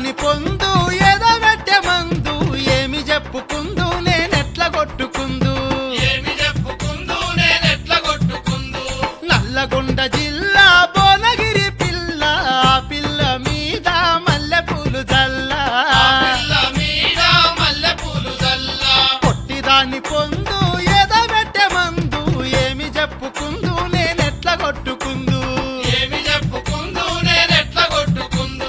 దాని పొందు ఎదగట్టె మందు ఏమి చెప్పుకుందు నేనెట్ల కొట్టుకుందు ఏమి చెప్పుకుందు నేనెట్ల కొట్టుకుందు నల్లగొండ జిల్లా భువనగిరి పిల్ల ఆ పిల్ల మీద మల్లె పూలు జల్లా ఆ పిల్ల మీద మల్లెపూలు జల్లా పొట్టిదాని పొందు ఎదగట్టె మందు ఏమి చెప్పుకుందు నేనెట్ల కొట్టుకుందు ఏమి చెప్పుకుందు నేనెట్ల కొట్టుకుందు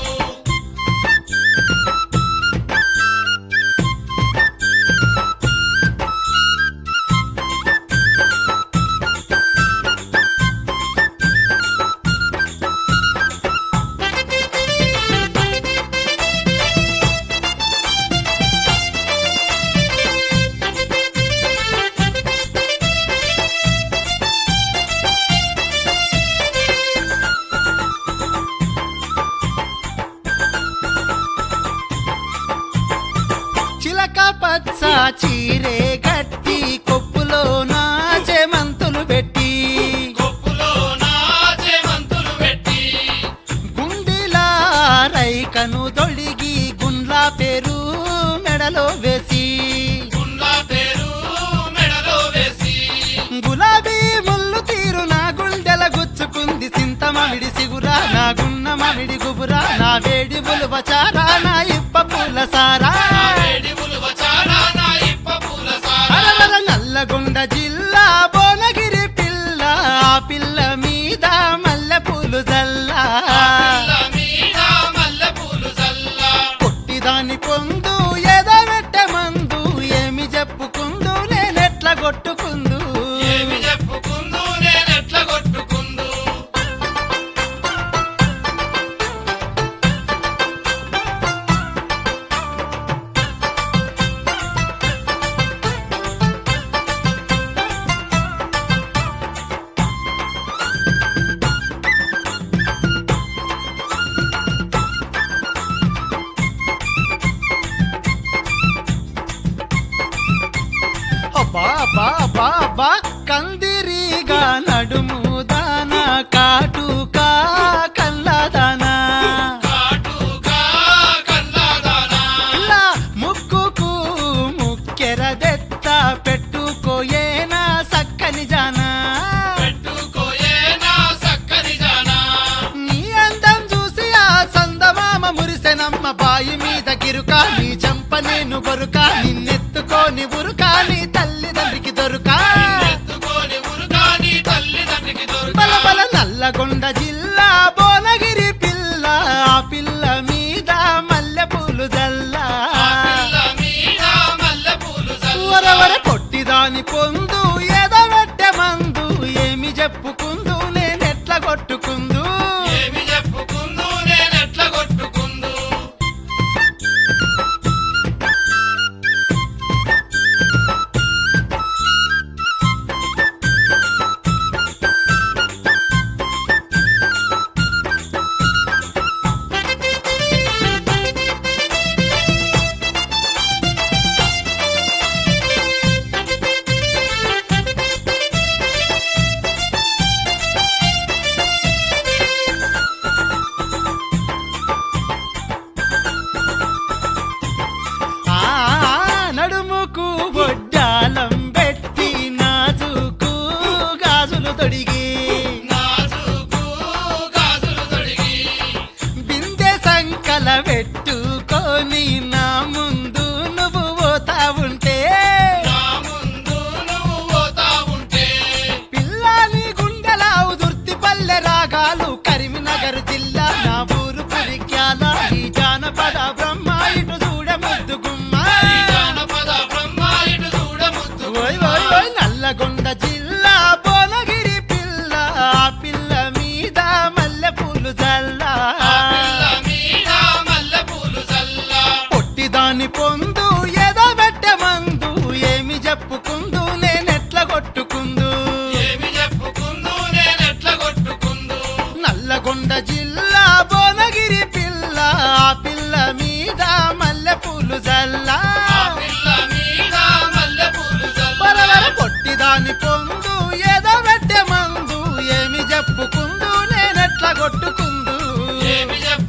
చిలక పచ్చ చీరే గట్టి కొప్పులో నాచే మంతులు పెట్టి కొప్పులో నాచే మంతులు పెట్టి గుండిలా రైకను దొడిగి గుండ్లా పేరు మెడలో వేసి గుండ్ల పేరు మెడలో వేసి గులాబీ ముళ్ళు తీరు నా గుండెల గుచ్చుకుంది సింత మామిడి సిగురా నా గున్న మామిడి గుబురా నా వేడి బులువ చారా నా ఇప్ప పూల సారా నా వేడి ఉలువ చారా నా ఇప్ప పూల సారా అలవల నల్లగొండ జిల్లా భువనగిరి పిల్ల ఆ పిల్ల మీద మల్లె పూలు జల్లా ఆ పిల్ల మీద మల్లెపూలు జల్లా పొట్టిదాని పొందు ఎదవెట్టె మందు ఏమి చెప్పుకుందు నేనెట్ల కొట్టుకుందు ఏమి చెప్పుకుందు నేనెట్ల కొట్టుకుందు అబ్బా అబ్బా అబ్బా అబ్బా కందిరీగా నడుము దానా కాటుకా కల్లదానా కాటుగా కన్నదానా ఇలా ముక్కుకు ముక్కెరదెత్త పెట్టుకోయేనా సక్కని జానా పెట్టుకోయేనా సక్కని జానా నీ అందం చూసి ఆ సందమామ మురిసెనమ్మ బాయి మీద గిరుక నీ చంప నేను గొరుక నిన్నెత్తుకోని ఉరుక నీ తల్లిదండ్రికి దొరుక ఎత్తుకొని ఉరుకాని తల్లిదండ్రికి బల దొరక బల నల్లగొండ జిల్లా భువనగిరి పిల్ల ఆ పిల్ల మీద మల్లె పూలు జల్లా ఆ పిల్ల మీద మల్లెపూలు జల్లా వరవర పొట్టిదాని పొందు ఎదవెట్టె మందు ఏమి చెప్పుకుందు నేనెట్ల కొట్టుకుందు ఏమి చెప్పుకుందు నేనెట్ల కొట్టుకుందు ఆ నడుముకు బొడ్డాలం పెట్టి నాజుకు గాజులు తొడిగి నాజుకు గాజులు తొడిగి బిందె సంకల పెట్టుకొని నా ముందు నువ్వు పోతా ఉంటే నా ముందు నువ్వు పోతా ఉంటే పిల్లాని గుండెలావు దుర్తి పల్లె రాగాలు కరీంనగర్ జిల్లా నా ఊరు పురిక్యాల ఈ జానపద బ్రహ్మ ఇటు చూడ ముద్దు గుమ్మ ఈ జానపద బ్రహ్మ ఇటు చూడ ముద్దు ఓయ్ ఓయ్ ఓయ్ నల్లగొండ జిల్లా భువనగిరి పిల్ల ఆ పిల్ల మీద మల్లె పూలు జల్లా ఆ పిల్ల మీద మల్లెపూలు జల్లా పొట్టిదాని పొందు ఎదబెట్టె మందు ఏమి చెప్పుకుందు నేనెట్ల కొట్టుకుందు ఏమి చెప్పుకుందు నేనెట్ల కొట్టుకుందు నల్లగొండ జిల్లా భువనగిరి పిల్ల ఆ పిల్ల మీద మల్లె పూలు జల్లా ఆ పిల్ల మీద మల్లెపూలు జల్లా బరబర పొట్టిదాని పొందు ఎదబెట్టె మందు ఏమి చెప్పుకుందు నేనెట్ల కొట్టుకుందు ఏమి చెప్పు